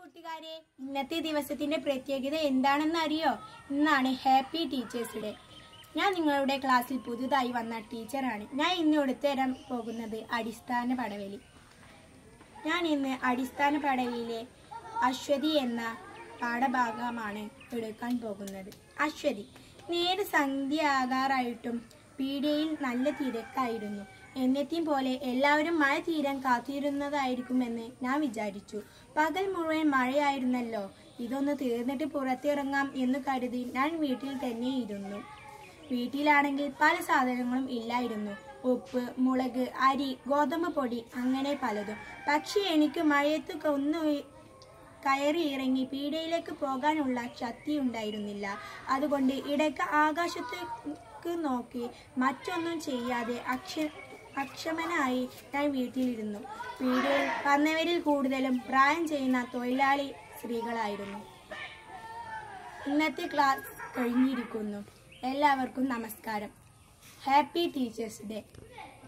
കൂട്ടുകാരെ ഇന്നത്തെ ദിവസത്തിന്റെ പ്രത്യേകത എന്താണെന്ന് അറിയോ ഇന്നാണ് ഹാപ്പി ടീച്ചേഴ്സ് ഡേ ഞാൻ നിങ്ങളുടെ ക്ലാസ്സിൽ പുതുതായി വന്ന ടീച്ചറാണ് ഞാൻ ഇന്ന് എടുത്തരാൻ പോകുന്നത് അടിസ്ഥാന പടവലി ഞാൻ ഇന്ന് അടിസ്ഥാന പടവിയിലെ അശ്വതി എന്ന പാഠഭാഗമാണ് എടുക്കാൻ പോകുന്നത് അശ്വതി നേരെ സന്ധ്യ ആകാറായിട്ടും പീഡിയയിൽ നല്ല തിരക്കായിരുന്നു എന്നത്തെയും പോലെ എല്ലാവരും മഴ തീരാൻ കാത്തിരുന്നതായിരിക്കുമെന്ന് ഞാൻ വിചാരിച്ചു പകൽ മുഴുവൻ മഴയായിരുന്നല്ലോ ഇതൊന്ന് തീർന്നിട്ട് പുറത്തിറങ്ങാം എന്ന് കരുതി ഞാൻ വീട്ടിൽ തന്നെ ഇരുന്നു വീട്ടിലാണെങ്കിൽ പല സാധനങ്ങളും ഇല്ലായിരുന്നു ഉപ്പ് മുളക് അരി ഗോതമ്പ് പൊടി അങ്ങനെ പലതും പക്ഷേ എനിക്ക് മഴയത്ത് ഒന്ന് കയറി ഇറങ്ങി പീഡയിലേക്ക് പോകാനുള്ള ശക്തി ഉണ്ടായിരുന്നില്ല അതുകൊണ്ട് ഇടയ്ക്ക് ആകാശത്തേക്ക് നോക്കി മറ്റൊന്നും ചെയ്യാതെ അക്ഷ അക്ഷമനായി ഞാൻ വീട്ടിലിരുന്നു പീഡയിൽ വന്നവരിൽ കൂടുതലും പ്രായം ചെയ്യുന്ന തൊഴിലാളി സ്ത്രീകളായിരുന്നു ഇന്നത്തെ ക്ലാസ് കഴിഞ്ഞിരിക്കുന്നു എല്ലാവർക്കും നമസ്കാരം ഹാപ്പി ടീച്ചേഴ്സ് ഡേ